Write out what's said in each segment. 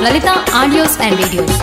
Lalitha audios and videos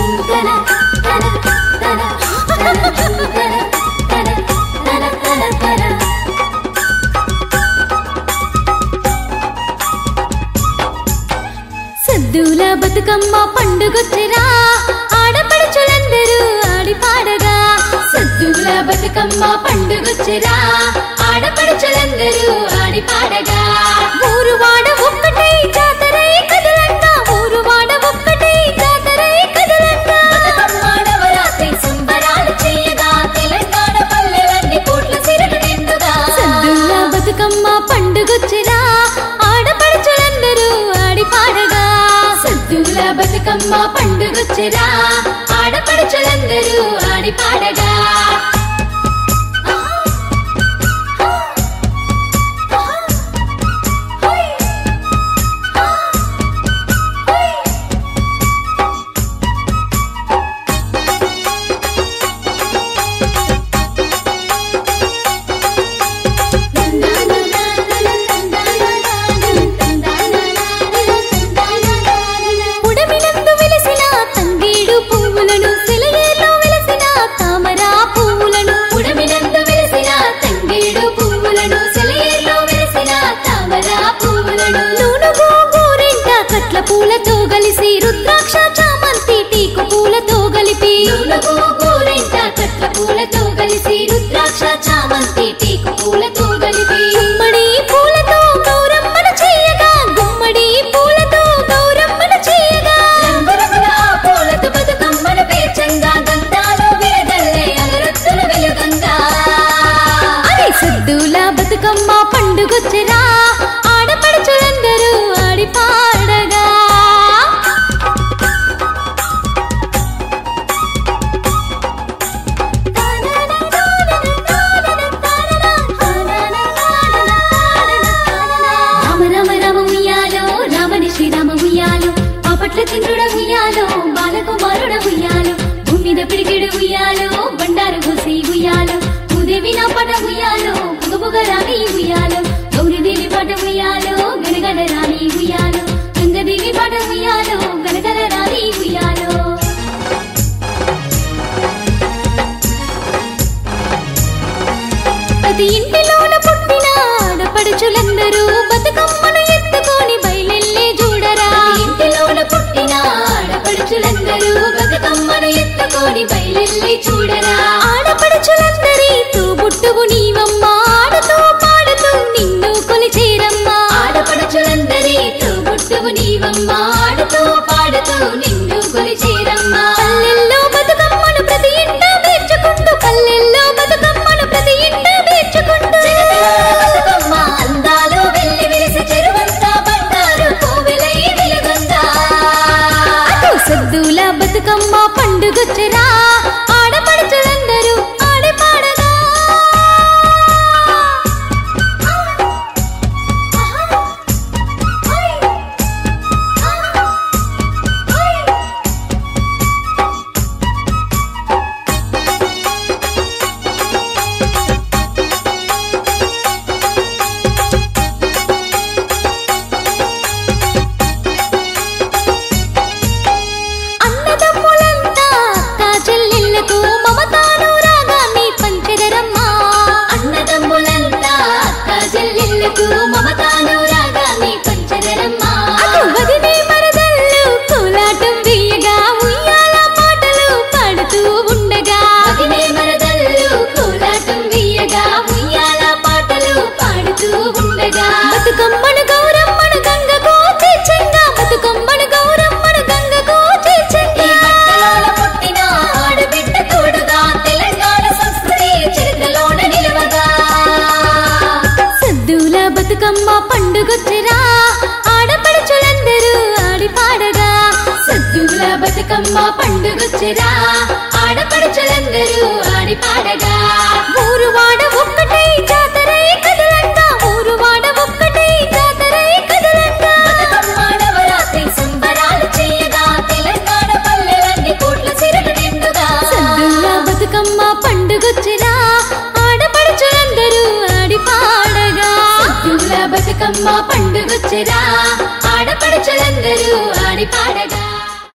Saddula Bathukamma పండుగొచ్చరా ఆడపడుచులందరూ ఆడి పాడగా సద్దుల బతుకమ్మ పండుగొచ్చరా ఆడపడుచులందరూ ఆడి పాడగా ఊరు వాడ ఒక్కటే జాతరై కదలంగా ఊరు వాడ ఒక్కటే జాతరై కదలంగా బతుకమ్మ నవరాత్రి సంబరాలు చేయగా తెలంగాణ పల్లెలన్నీ కోట్ల సిరలు నిండుగా సద్దుల బతుకమ్మ పండుగొచ్చరా ఆడపడుచులందరూ ఆడి పాడగా సద్దుల బతుకమ్మ పండుగొచ్చరా ఆడపడుచులందరూ ఆడి పాడగా ఉడమినందు వెలిసిన తంగేడు పువ్వులను సెలయేలో వెలిసిన తామర పువ్వులను ఉడమినందు వెలిసిన తంగేడు పువ్వులను సెలయేలో వెలిసిన తామర పువ్వులను నూనుగు గోరింట కట్ల పూలతో కలిసి రుద్రాక్ష చామంతి టీకు పూలతో కలిపి నూనుగు గోరింట కట్ల పూలతో కలిసి రుద్రాక్ష చామంతి టీకు పూలతో కలిపి గుమ్మడి పూలతో గౌరమ్మను చేయగా గుమ్మడి పూలతో గౌరమ్మను చేయగా రంగురంగుల ఆ పూలతో బతుకమ్మను పేర్చంగా గంధాలు విరదల్లే అగరొత్తుల వెలుగంగా అరే సద్దుల బతుకమ్మ పండుగొచ్చరా ఆడపడుచులందరూ ఆడి పాడగా రామ రామ రామ ఉయ్యాలో రామని శ్రీరామ ఉయ్యాలో పాపట్ల చంద్రుడ ఉయ్యాలో బాలకుమారుడ ఉయ్యాలో భూమి మీద పిడికిడు ఉయ్యాలో బండారు గుసి ఉయ్యాలో భూదేవి నా పట ఉయ్యాలో పుగపుగ రాణి ఉయ్యాలో గౌరీదేవి పట ఉయ్యాలో గనగన రాణి ఉయ్యాలో గంగదేవి పట ఉయ్యాలో గనగన రాణి ఉయ్యాలో ప్రతి ఇంటిలోన పుట్టిన ఆడపడుచులందరూ బతుకమ్మను ఎత్తుకొని బయలెల్లే చూడరా ఇంటిలోన పుట్టిన ఆడపడుచులందరూ బతుకమ్మను ఎత్తుకొని బయలెల్లే చూడరా ఆడపడుచులందరి తోబుట్టువు నీవమ్మ ఆడుతూ పాడుతూ నిన్ను కొలిచేరమ్మా ఆడపడుచులందరి తోబుట్టువు నీవమ్మ ఆడుతూ పాడుతూ నిన్ను కొలిచేరమ్మా పల్లెల్లో బతుకమ్మను ప్రతి ఇంట పేర్చుకుంటూ పల్లెల్లో బతుకమ్మను ప్రతి ఇంట పేర్చుకుంటూ బతుకమ్మ అందాలు వెళ్ళి విరిసి చెరువంతా బండారు కోవెలై వెలుగంగా అటు సద్దుల బతుకమ్మ పండుగొచ్చరా ఆడపడుచులందరూ ఆడి పాడగా అన్నదమ్ములంతా అక్క చెల్లెళ్ళకు మమతాను రాగాన్ని పంచగరమ్మా అన్నదమ్ములంతా అక్క చెల్లెళ్ళకు మమతాను రాగాన్ని పంచగరమ్మా అటు వదినే మరదళ్ళు కోలాటం వేయగా ఉయ్యాల పాటలు పాడుతూ ఉండగా వదినే మరదళ్ళు కోలాటం వేయగా ఉయ్యాల పాటలు పాడుతూ ఉండగా బతుకమ్మను గౌరమ్మను గంగకు చేర్చంగా బతుకమ్మను గౌరమ్మను గంగకు చేర్చంగా పుట్టిన ఆడబిడ్డ తోడుగా తెలంగాణ సంస్కృతి చరిత్రలోన నిలవగా సద్దుల బతుకమ్మ పండుగొచ్చరా ఆడపడుచులందరూ ఆడి పాడగా సద్దుల బతుకమ్మ పండుగొచ్చరా ఆడపడుచులందరూ ఆడి పాడగా ఊరు వాడ ఒక్కటే జాతరై కదలంగా ఊరు వాడ ఒక్కటే జాతరై కదలంగా బతుకమ్మ నవరాత్రి సంబరాలు చేయగా తెలంగాణ పల్లెలన్నీ కోట్ల సిరలు నిండుగా సద్దుల బతుకమ్మ పండుగొచ్చరా ఆడపడుచులందరూ ఆడి పాడగా సద్దుల బతుకమ్మ పండుగొచ్చరా ఆడపడుచులందరూ ఆడి పాడగా